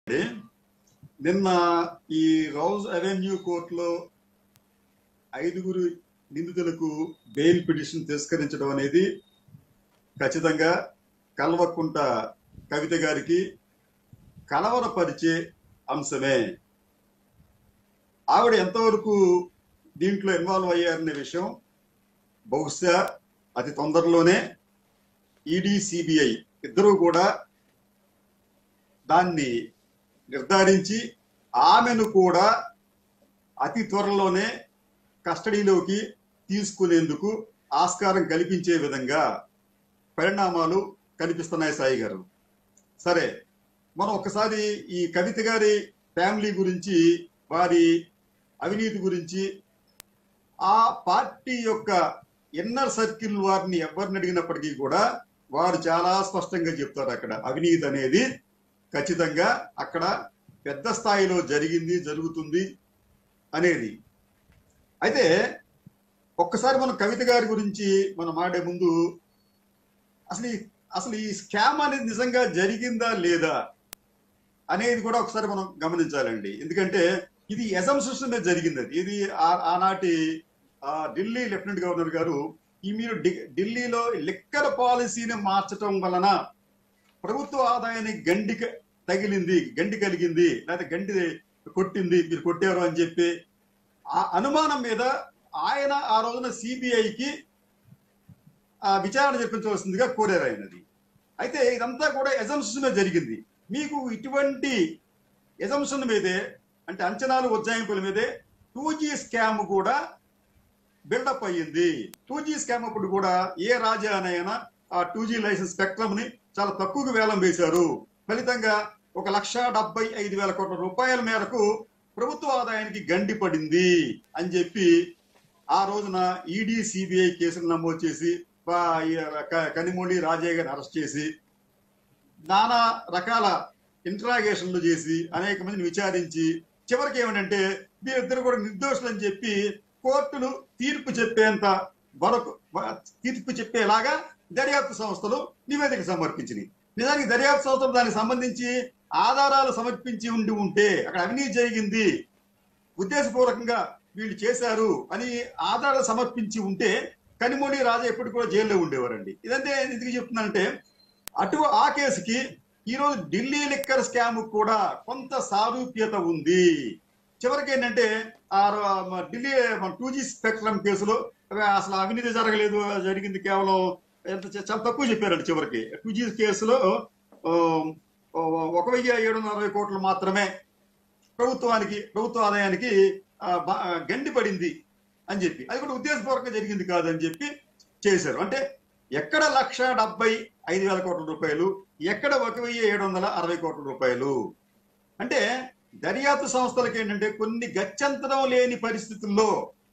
నిన్న ఈ Rouse Avenue కోర్టులో ఐదుగురు నిందితులకు బెయిల్ పిటిషన్ తిరస్కరించడం అనేది ఖచ్చితంగా కల్వకుంట కవిత గారికి కలవరపరిచే అంశమే ఆవిడ ఎంతవరకు దీంట్లో ఇన్వాల్వ్ అయ్యారనే విషయం బహుశా అతి తొందరలోనే ఈడీ సిబిఐ ఇద్దరూ కూడా దాన్ని నిర్ధారించి ఆమెను కూడా అతి త్వరలోనే కస్టడీలోకి తీసుకునేందుకు ఆస్కారం కల్పించే విధంగా పరిణామాలు కనిపిస్తున్నాయి సాయి గారు సరే మనం ఒకసారి ఈ కవిత గారి ఫ్యామిలీ గురించి వారి అవినీతి గురించి ఆ పార్టీ యొక్క ఇన్నర్ సర్కిల్ వారిని ఎవరిని అడిగినప్పటికీ కూడా వారు చాలా స్పష్టంగా చెప్తారు అక్కడ అవినీతి అనేది ఖచ్చితంగా అక్కడ పెద్ద స్థాయిలో జరిగింది జరుగుతుంది అనేది అయితే ఒక్కసారి మనం కవిత గారి గురించి మనం మాడే ముందు అసలు ఈ- అసలు ఈ స్కామ్ అనేది నిజంగా జరిగిందా లేదా అనేది కూడా ఒకసారి మనం గమనించాలండి ఎందుకంటే ఇది ఎజంప్షన్స్ మీద జరిగింది అది ఇది ఆ- ఆనాటి ఆ, ఢిల్లీ లెఫ్టినెంట్ గవర్నర్ గారు ఈ మీరు డి- ఢిల్లీలో లిక్కర్ పాలసీని మార్చటం వలన ప్రభుత్వ ఆదాయానికి గండి క- తగిలింది గండి కలిగింది లేదా గండి కొట్టింది మీరు కొట్టారు అని చెప్పి ఆ అనుమానం మీద ఆయన ఆ రోజున సిబిఐకి ఆ విచారణ జరిపించవలసిందిగా కోరారు ఆయనది అయితే ఇదంతా కూడా ఎజంప్షన్ మీద జరిగింది మీకు ఇటువంటి ఎజంప్షన్ మీదే అంటే అంచనాలు ఉజ్జాయింపుల మీదే టూ జీ స్కామ్ కూడా బిల్డప్ అయ్యింది టూ జీ స్కామ్ అప్పుడు కూడా ఏ రాజా అనైనా ఆ టూ జీ లైసెన్స్ స్పెక్ట్రమ్ ని చాలా తక్కువగా వేలం వేశారు ఫలితంగా ఒక లక్ష డెబ్బై ఐదు వేల కోట్ల రూపాయల మేరకు ప్రభుత్వ ఆదాయానికి గండి పడింది అని చెప్పి ఆ రోజున ఈడీ సిబిఐ కేసులు నమోదు చేసి వా- ఈ క- కనిమొళి రాజయ్య గారిని అరెస్ట్ చేసి నానా రకాల ఇంట్రాగేషన్లు చేసి అనేక మందిని విచారించి చివరికి ఏమంటే మీరిద్దరు కూడా నిర్దోషులు అని చెప్పి కోర్టులు తీర్పు చెప్పేంత వరకు వ- తీర్పు చెప్పేలాగా దర్యాప్తు సంస్థలు నివేదిక సమర్పించినాయి నిజానికి దర్యాప్తు సంస్థలు దానికి సంబంధించి ఆధారాలు సమర్పించి ఉండి ఉంటే అక్కడ అవినీతి జరిగింది ఉద్దేశపూర్వకంగా వీళ్ళు చేశారు అని ఆధారాలు సమర్పించి ఉంటే కనిమొళి రాజా ఎప్పుడు కూడా జైల్లో ఉండేవారండి ఇదంటే ఎందుకు చెప్తున్నానంటే అటు ఆ కేసుకి ఈరోజు ఢిల్లీ లిక్కర్ స్కామ్ కూడా కొంత సారూప్యత ఉంది చివరికి ఏంటంటే ఆ రో- మ- ఢిల్లీ టూ జీ స్పెక్ట్రమ్ కేసులో అసలు అవినీతి జరగలేదు జరిగింది కేవలం ఎంత చ- చాలా తక్కువ చెప్పారండి చివరికి టూ జీ కేసులో ఆ, ఒక వెయ్యి ఏడు వందల అరవై కోట్లు మాత్రమే ప్రభుత్వానికి ప్రభుత్వ ఆదాయానికి ఆ, బ- ఆ, గండి పడింది అని చెప్పి అది కూడా ఉద్దేశపూర్వకంగా జరిగింది కాదని చెప్పి చేశారు అంటే ఎక్కడ లక్ష డెబ్బై ఐదు వేల కోట్ల రూపాయలు ఎక్కడ ఒక వెయ్యి ఏడు వందల అరవై కోట్ల రూపాయలు అంటే దర్యాప్తు సంస్థలకు ఏంటంటే కొన్ని గత్యంతరం లేని పరిస్థితుల్లో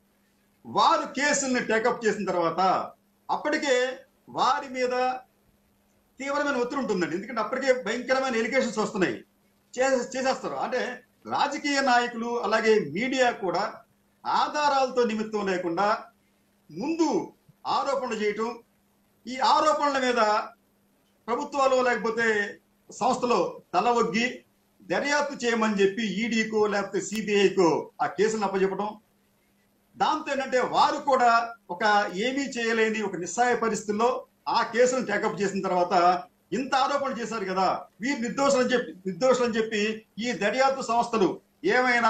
వారు కేసుల్ని టేకప్ చేసిన తర్వాత అప్పటికే వారి మీద తీవ్రమైన ఒత్తిడి ఉంటుందండి ఎందుకంటే అప్పటికే భయంకరమైన ఎలిగేషన్స్ వస్తున్నాయి చే- చేసేస్తారు అంటే రాజకీయ నాయకులు అలాగే మీడియా కూడా ఆధారాలతో నిమిత్తం లేకుండా ముందు ఆరోపణలు చేయటం ఈ ఆరోపణల మీద ప్రభుత్వాలు లేకపోతే సంస్థలో తల ఒగ్గి దర్యాప్తు చేయమని చెప్పి ఈడీకో లేకపోతే సిబిఐకో ఆ కేసులను అప్పచెప్పడం దాంతో ఏంటంటే వారు కూడా ఒక ఏమీ చేయలేని ఒక నిస్సాయ పరిస్థితుల్లో ఆ కేసును టేకప్ చేసిన తర్వాత ఇంత ఆరోపణలు చేశారు కదా వీరు నిర్దోషులని చెప్పి నిర్దోషులని చెప్పి ఈ దర్యాప్తు సంస్థలు ఏమైనా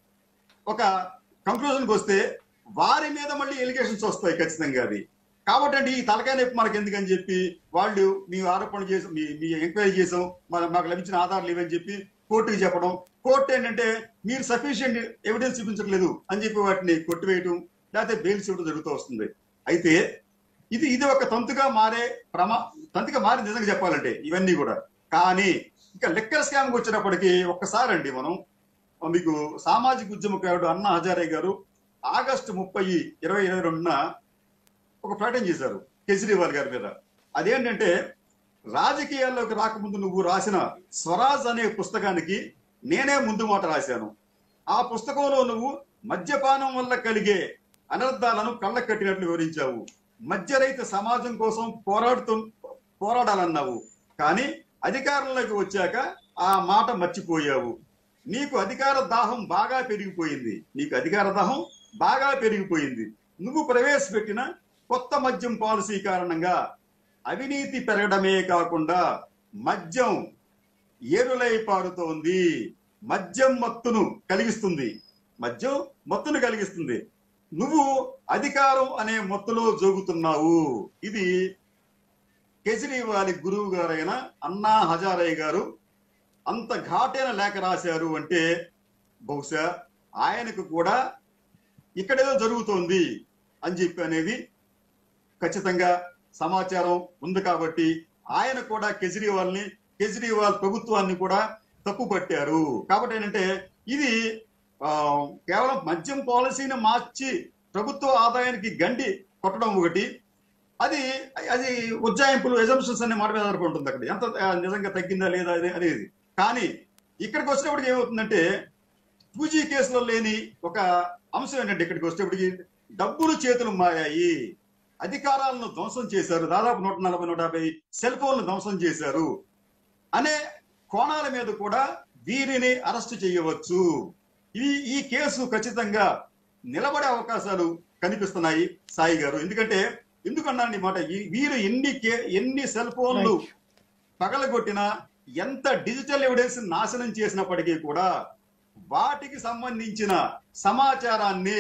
ఒక కంక్లూజన్కి వస్తే వారి మీద మళ్ళీ ఎలిగేషన్స్ వస్తాయి ఖచ్చితంగా అది కాబట్టి అండి ఈ తలకాయ నొప్పి మనకి ఎందుకని చెప్పి వాళ్ళు మీ ఆరోపణ చేసాం మీ మీ ఎంక్వైరీ చేసాం మన మాకు లభించిన ఆధారాలు ఇవని చెప్పి కోర్టుకి చెప్పడం కోర్టు ఏంటంటే మీరు సఫిషియెంట్ ఎవిడెన్స్ చూపించట్లేదు అని చెప్పి వాటిని కొట్టివేయటం లేకపోతే బెయిల్స్ ఇవ్వడం జరుగుతూ వస్తుంది అయితే ఇది ఇది ఒక తంతుగా మారే ప్రమా తంతుగా మారి నిజంగా చెప్పాలంటే ఇవన్నీ కూడా కానీ ఇంకా లెక్కర్ స్కామ్కి వచ్చినప్పటికీ ఒక్కసారి అండి మనం మీకు సామాజిక ఉద్యమకారుడు అన్నా హజారే గారు ఆగస్టు ముప్పై ఇరవై ఇరవై రెండున ఒక ప్రకటన చేశారు కేజ్రీవాల్ గారి మీద అదేంటంటే రాజకీయాల్లోకి రాకముందు నువ్వు రాసిన స్వరాజ్ అనే పుస్తకానికి నేనే ముందు మాట రాశాను ఆ పుస్తకంలో నువ్వు మద్యపానం వల్ల కలిగే అనర్థాలను కళ్ళ కట్టినట్లు వివరించావు మద్యరహిత సమాజం కోసం పోరాడుతూ పోరాడాలన్నావు కానీ అధికారంలోకి వచ్చాక ఆ మాట మర్చిపోయావు నీకు అధికార దాహం బాగా పెరిగిపోయింది నీకు అధికార దాహం బాగా పెరిగిపోయింది నువ్వు ప్రవేశపెట్టిన కొత్త మద్యం పాలసీ కారణంగా అవినీతి పెరగడమే కాకుండా మద్యం ఏరులై పారుతోంది మద్యం మత్తును కలిగిస్తుంది మద్యం మత్తును కలిగిస్తుంది నువ్వు అధికారం అనే మత్తులో జోగుతున్నావు ఇది కేజ్రీవాల్ గురువు గారైన అన్నా హజారయ్య గారు అంత ఘాటైన లేఖ రాశారు అంటే బహుశా ఆయనకు కూడా ఇక్కడేదో జరుగుతోంది అని చెప్పి అనేది ఖచ్చితంగా సమాచారం ఉంది కాబట్టి ఆయన కూడా కేజ్రీవాల్ ని కేజ్రీవాల్ ప్రభుత్వాన్ని కూడా తప్పు పట్టారు కాబట్టి ఏంటంటే ఇది ఆ, కేవలం మద్యం పాలసీని మార్చి ప్రభుత్వ ఆదాయానికి గండి కొట్టడం ఒకటి అది అది ఉజ్జాయింపులు ఎజంప్షన్స్ అనే మాట మీద ఆధారపడి ఉంటుంది అక్కడ ఎంత ఆ, నిజంగా తగ్గిందా లేదా అనే- అనేది కానీ ఇక్కడికి వచ్చినప్పటికి ఏమవుతుందంటే పూజీ కేసులో లేని ఒక అంశం ఏంటంటే ఇక్కడికి వచ్చేప్పటికి డబ్బులు చేతులు మారాయి అధికారాలను ధ్వంసం చేశారు దాదాపు నూట నలభై నూట యాభై సెల్ ఫోన్లు ధ్వంసం చేశారు అనే కోణాల మీద కూడా వీరిని అరెస్ట్ చేయవచ్చు ఈ ఈ కేసు ఖచ్చితంగా నిలబడే అవకాశాలు కనిపిస్తున్నాయి సాయి గారు ఎందుకంటే ఎందుకన్నాను ఈ మాట ఈ- వీరు ఎన్ని కే ఎన్ని సెల్ ఫోన్లు Right. పగలగొట్టినా ఎంత డిజిటల్ ఎవిడెన్స్ నాశనం చేసినప్పటికీ కూడా వాటికి సంబంధించిన సమాచారాన్ని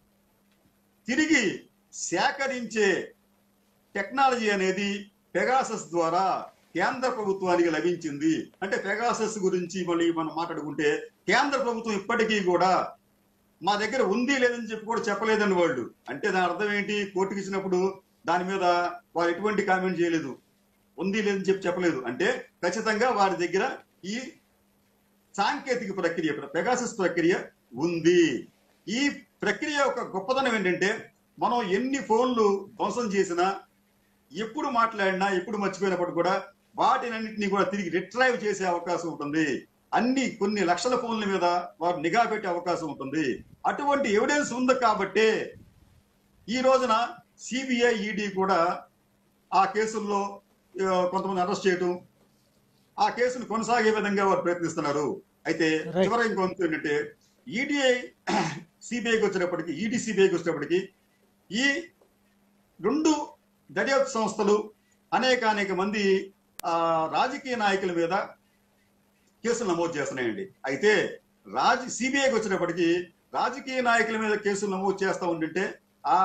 తిరిగి సేకరించే టెక్నాలజీ అనేది పెగాసస్ ద్వారా కేంద్ర ప్రభుత్వానికి లభించింది అంటే పెగాసస్ గురించి మళ్ళీ మనం మాట్లాడుకుంటే కేంద్ర ప్రభుత్వం ఇప్పటికీ కూడా మా దగ్గర ఉంది లేదని చెప్పి కూడా చెప్పలేదని వాళ్ళు అంటే దాని అర్థం ఏంటి కోర్టుకి ఇచ్చినప్పుడు దాని మీద వారు ఎటువంటి కామెంట్ చేయలేదు ఉంది లేదని చెప్పి చెప్పలేదు అంటే ఖచ్చితంగా వారి దగ్గర ఈ సాంకేతిక ప్రక్రియ పెగాసస్ ప్రక్రియ ఉంది ఈ ప్రక్రియ యొక్క గొప్పతనం ఏంటంటే మనం ఎన్ని ఫోన్లు ధ్వంసం చేసినా ఎప్పుడు మాట్లాడినా ఎప్పుడు మర్చిపోయినప్పుడు కూడా వాటినన్నింటినీ కూడా తిరిగి రిట్రైవ్ చేసే అవకాశం ఉంటుంది అన్ని కొన్ని లక్షల ఫోన్ల మీద వారు నిఘా పెట్టే అవకాశం ఉంటుంది అటువంటి ఎవిడెన్స్ ఉంది కాబట్టే ఈ రోజున సిబిఐ ఈడీ కూడా ఆ కేసుల్లో ఆ, కొంతమంది అరెస్ట్ చేయటం ఆ కేసును కొనసాగే విధంగా వారు ప్రయత్నిస్తున్నారు అయితే Right. చివరి ఇంకొంత ఏంటంటే ఈడీఐ సిబిఐకి వచ్చేటప్పటికి ఈడీ సిబిఐకి వచ్చేటప్పటికి ఈ రెండు దర్యాప్తు సంస్థలు అనేక అనేక మంది ఆ, రాజకీయ నాయకుల మీద కేసులు నమోదు చేస్తున్నాయండి అయితే రాజ సిబిఐకి వచ్చినప్పటికీ రాజకీయ నాయకుల మీద కేసులు నమోదు చేస్తా ఉంటుంటే ఆ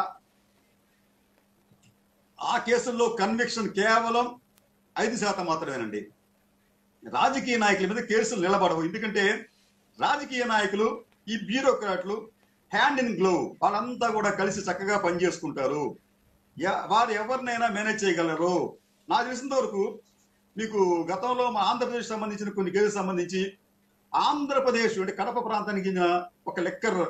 ఆ కేసుల్లో కన్విక్షన్ కేవలం ఐదు శాతం మాత్రమేనండి రాజకీయ నాయకుల మీద కేసులు నిలబడవు ఎందుకంటే రాజకీయ నాయకులు ఈ బ్యూరోక్రాట్లు హ్యాండ్ ఇన్ గ్లో వాళ్ళంతా కూడా కలిసి చక్కగా పనిచేసుకుంటారు ఎ- వారు ఎవరినైనా మేనేజ్ చేయగలరు నాకు తెలిసినంత వరకు మీకు గతంలో మా ఆంధ్రప్రదేశ్ సంబంధించిన కొన్ని కేసులు సంబంధించి ఆంధ్రప్రదేశ్ అంటే కడప ప్రాంతానికి చెందిన ఒక లెక్కర్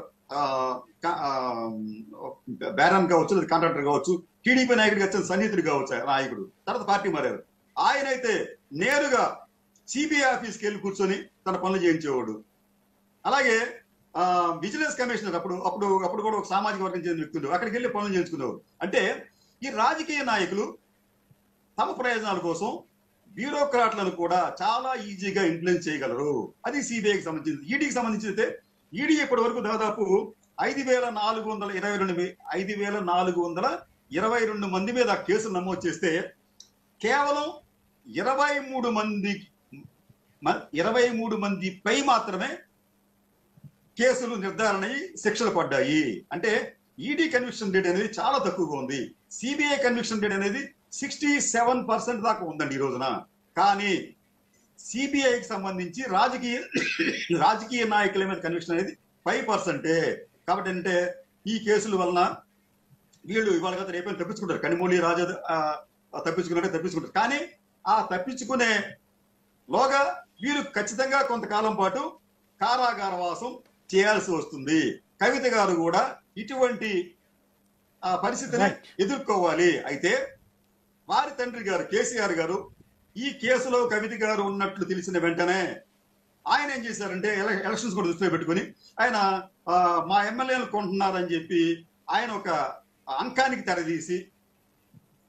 బేరన్ కావచ్చు లేదా కాంట్రాక్టర్ కావచ్చు టీడీపీ నాయకుడికి వచ్చిన సన్నిహితుడు కావచ్చు ఆ నాయకుడు తర్వాత పార్టీ మారారు ఆయన అయితే నేరుగా సిబిఐ ఆఫీస్కి వెళ్ళి కూర్చొని తన పనులు చేయించేవాడు అలాగే ఆ, విజిలెన్స్ కమిషనర్ అప్పుడు అప్పుడు అప్పుడు కూడా ఒక సామాజిక వర్గం చెందిన వ్యక్తులు అక్కడికి వెళ్ళి పనులు చేయించుకునేవారు అంటే ఈ రాజకీయ నాయకులు తమ ప్రయోజనాల కోసం బ్యూరోక్రాట్లను కూడా చాలా ఈజీగా ఇన్ఫ్లుయెన్స్ చేయగలరు అది సిబిఐకి సంబంధించింది ఈడీకి సంబంధించి అయితే ఈడీ ఇప్పటి వరకు దాదాపు ఐదు వేల నాలుగు వందల ఇరవై రెండు ఐదు వేల నాలుగు వందల ఇరవై రెండు మంది మీద కేసులు నమోదు చేస్తే కేవలం ఇరవై మూడు మంది మ- ఇరవై మూడు మంది పై మాత్రమే కేసులు నిర్ధారణ అయి శిక్షలు పడ్డాయి అంటే ఈడీ కన్విక్షన్ రేట్ అనేది చాలా తక్కువగా ఉంది సిబిఐ కన్విక్షన్ రేట్ అనేది సిక్స్టీ సెవెన్ పర్సెంట్ దాకా ఉందండి ఈ రోజున కానీ సిబిఐకి సంబంధించి రాజకీయ రాజకీయ నాయకుల మీద కన్విక్షన్ అనేది ఫైవ్ పర్సెంటే కాబట్టి అంటే ఈ కేసుల వలన వీళ్ళు ఇవాళ కదా రేపైనా తప్పించుకుంటారు కనిమూలి రాజా ఆ, ఆ తప్పించుకున్నట్టే తప్పించుకుంటారు కానీ ఆ తప్పించుకునే లోగా వీరు ఖచ్చితంగా కొంతకాలం పాటు కారాగార వాసం చేయాల్సి వస్తుంది కవిత గారు కూడా ఇటువంటి ఆ పరిస్థితిని Right. ఎదుర్కోవాలి అయితే వారి తండ్రి గారు కేసీఆర్ గారు ఈ కేసులో కవిత గారు ఉన్నట్లు తెలిసిన వెంటనే ఆయన ఏం చేశారంటే ఎల- ఎలక్షన్స్ కూడా దృష్టిలో పెట్టుకుని ఆయన ఆ, మా ఎమ్మెల్యేలు కొంటున్నారని చెప్పి ఆయన ఒక అంకానికి తెరదీసి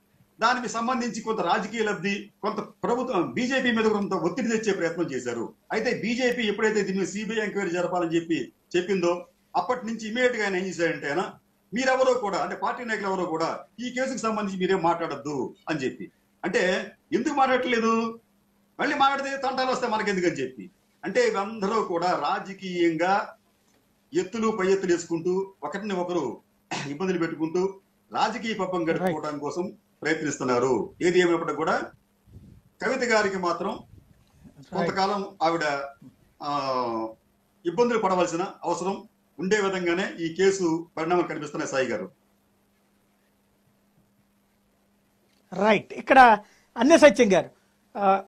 దానికి సంబంధించి కొంత రాజకీయ లబ్ధి కొంత ప్రభుత్వం బీజేపీ మీద కొంత ఒత్తిడి తెచ్చే ప్రయత్నం చేశారు అయితే బీజేపీ ఎప్పుడైతే దీన్ని సిబిఐ ఎంక్వైరీ జరపాలని చెప్పి చెప్పిందో అప్పటి నుంచి ఇమీడియట్ గా ఆయన ఏం చేశారంటే ఆయన మీరెవరో కూడా అంటే పార్టీ నాయకులు ఎవరో కూడా ఈ కేసుకు సంబంధించి మీరేం మాట్లాడొద్దు అని చెప్పి అంటే ఎందుకు మాట్లాడట్లేదు మళ్ళీ మాట్లాడితే తంటాలు వస్తాయి మనకెందుకని చెప్పి అంటే ఇవందరూ కూడా రాజకీయంగా ఎత్తులు పై ఎత్తులు వేసుకుంటూ ఒకరిని ఒకరు ఇబ్బందులు పెట్టుకుంటూ రాజకీయ పబ్బం గడుపుకోవడం కోసం ప్రయత్నిస్తున్నారు ఏది ఏమైనప్పటికీ కూడా కవిత గారికి మాత్రం కొంతకాలం ఆవిడ ఆ, ఇబ్బందులు పడవలసిన అవసరం ఉండే విధంగానే ఈ కేసు పరిణామాలు కనిపిస్తున్నాయి సాయి గారు రైట్ ఇక్కడ అన్య సత్యం గారు ఆ,